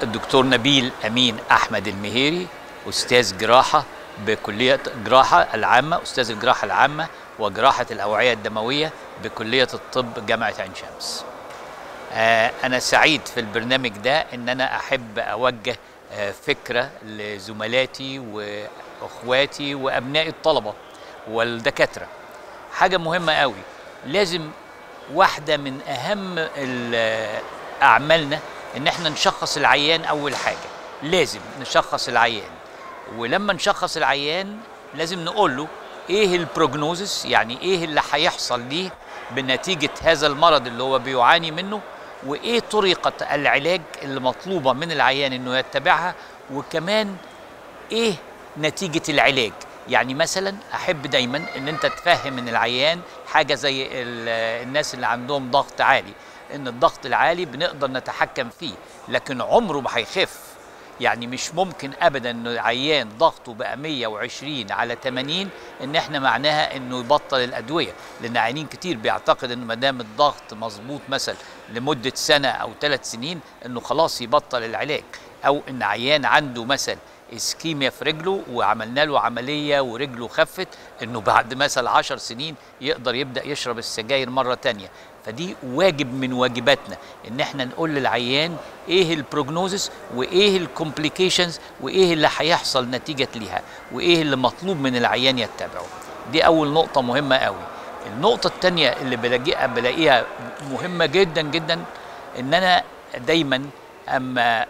الدكتور نبيل امين احمد المهيري استاذ جراحه بكليه جراحه العامه استاذ الجراحه العامه وجراحه الاوعيه الدمويه بكليه الطب جامعه عين شمس. آه انا سعيد في البرنامج ده ان انا احب اوجه آه فكره لزملاتي واخواتي وابناء الطلبه والدكاتره. حاجه مهمه قوي لازم واحده من اهم اعمالنا ان احنا نشخص العيان اول حاجه لازم نشخص العيان ولما نشخص العيان لازم نقول له ايه البروجنوزس يعني ايه اللي هيحصل ليه بنتيجه هذا المرض اللي هو بيعاني منه وايه طريقه العلاج اللي مطلوبه من العيان انه يتبعها وكمان ايه نتيجه العلاج يعني مثلا احب دايما ان انت تفهم من العيان حاجه زي الناس اللي عندهم ضغط عالي ان الضغط العالي بنقدر نتحكم فيه لكن عمره ما هيخف يعني مش ممكن ابدا ان عيان ضغطه بقى 120 على 80 ان احنا معناها انه يبطل الادويه لان عيانين كتير بيعتقد ان ما دام الضغط مظبوط مثلا لمده سنه او ثلاث سنين انه خلاص يبطل العلاج او ان عيان عنده مثلا اسكيميا في رجله وعملنا له عمليه ورجله خفت انه بعد مثلا 10 سنين يقدر يبدا يشرب السجاير مره تانية فدي واجب من واجباتنا ان احنا نقول للعيان ايه البروجنوزس وايه الكومبليكيشنز وايه اللي هيحصل نتيجه ليها وايه اللي مطلوب من العيان يتبعه دي اول نقطه مهمه قوي النقطه الثانيه اللي بلاقيها بلاقيها مهمه جدا جدا ان انا دايما اما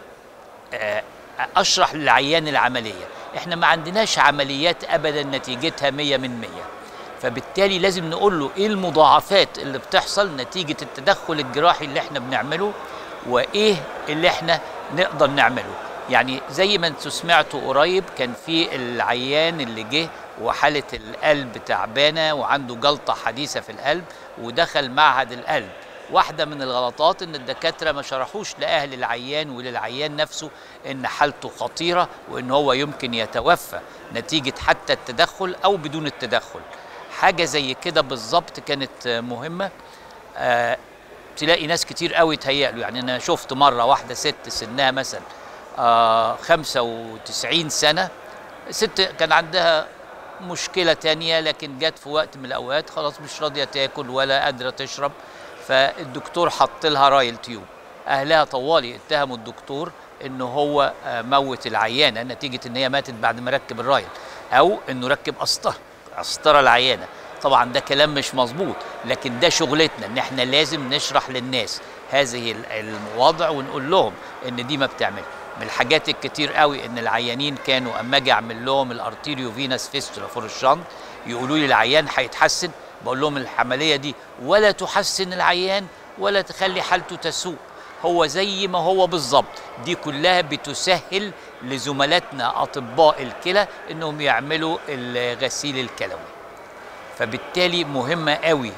اشرح للعيان العمليه احنا ما عندناش عمليات ابدا نتيجتها 100 من 100 فبالتالي لازم نقول له ايه المضاعفات اللي بتحصل نتيجه التدخل الجراحي اللي احنا بنعمله وايه اللي احنا نقدر نعمله يعني زي ما انتوا سمعتوا قريب كان في العيان اللي جه وحاله القلب تعبانه وعنده جلطه حديثه في القلب ودخل معهد القلب واحدة من الغلطات إن الدكاترة ما شرحوش لأهل العيان وللعيان نفسه إن حالته خطيرة وإن هو يمكن يتوفى نتيجة حتى التدخل أو بدون التدخل. حاجة زي كده بالظبط كانت مهمة آه تلاقي ناس كتير قوي تهيأ له يعني أنا شفت مرة واحدة ست سنها مثلا آه 95 سنة ست كان عندها مشكلة تانية لكن جت في وقت من الأوقات خلاص مش راضية تاكل ولا قادرة تشرب فالدكتور حط لها رايل تيوب اهلها طوالي اتهموا الدكتور ان هو موت العيانه نتيجه ان هي ماتت بعد ما ركب الرايل او انه ركب قسطره قسطره العيانه طبعا ده كلام مش مظبوط لكن ده شغلتنا ان احنا لازم نشرح للناس هذه الوضع ونقول لهم ان دي ما بتعمل من الحاجات الكتير قوي ان العيانين كانوا اما اجي اعمل لهم الارتيريو فينس فيستولا فور الشنط يقولوا لي العيان هيتحسن بقول لهم العمليه دي ولا تحسن العيان ولا تخلي حالته تسوء هو زي ما هو بالظبط دي كلها بتسهل لزملاتنا اطباء الكلى انهم يعملوا الغسيل الكلوي فبالتالي مهمه قوي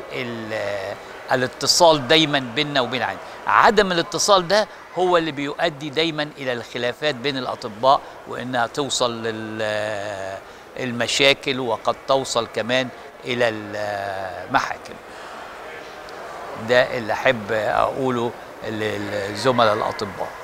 الاتصال دايما بيننا وبين العين عدم الاتصال ده هو اللي بيؤدي دايما الى الخلافات بين الاطباء وانها توصل للمشاكل وقد توصل كمان الى المحاكم ده اللي احب اقوله للزملاء الاطباء